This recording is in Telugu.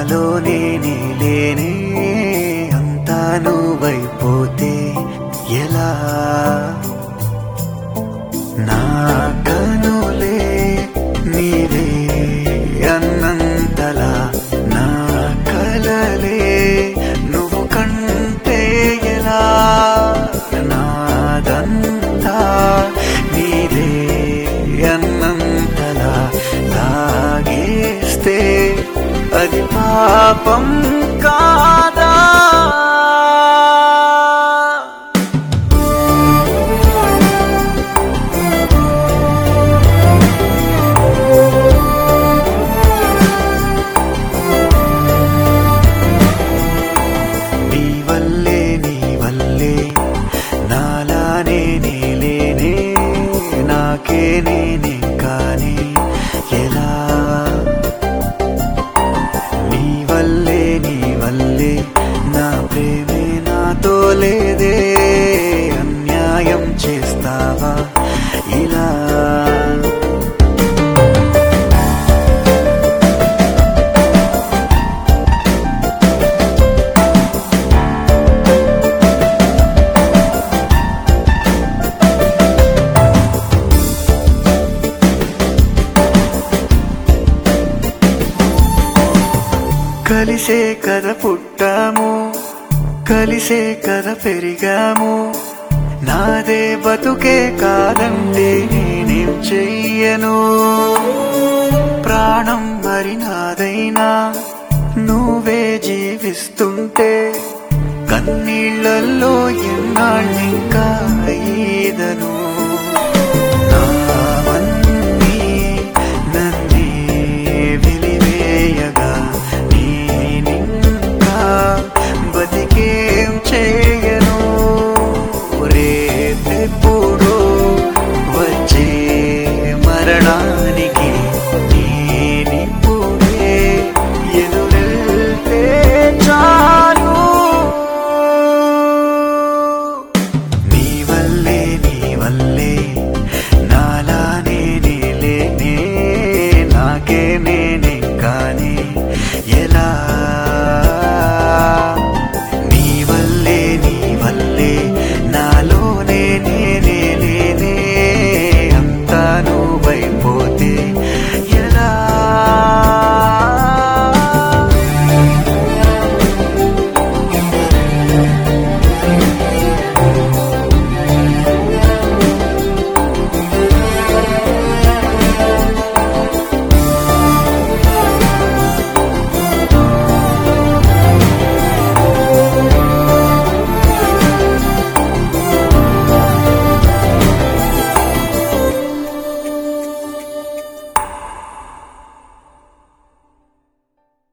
నాలో నేనే లేనే అంతా నువ్వైపోతే ఎలా నా కనులే నీవే అన్నంతలా నా కలలే నువ్వు కంటే ఎలా నాదంతా నీదే అన్నంతలా లాగేస్తే అది పాపం కాదా నీ వల్లే నీ వల్లే నాలానే నేలేనే నాకే నేనే కానీ ఎలా నీ వల్లే నీ వల్లే నా ప్రేమే నాతో లేదే అన్యాయం చేస్తావా ఇలా కలిసే కథ పుట్టాము కలిసే కథ పెరిగాము నాదే బతుకే కాదంటే నేనేం చెయ్యను ప్రాణం మరి నాదైనా నువ్వే జీవిస్తుంటే కన్నీళ్ళల్లో ఎన్నాళ్ళింకా ఈదను నావన్నీ నన్నే వెలివేయగా నేనింకా బతికేం చేయను రేపెప్పుడో వచ్చే మరణానికి నేనిప్పుడే ఎదురెళ్తే చాలు నీ వల్లే నీ వల్లే నాలానే నేలేనే నాకే నే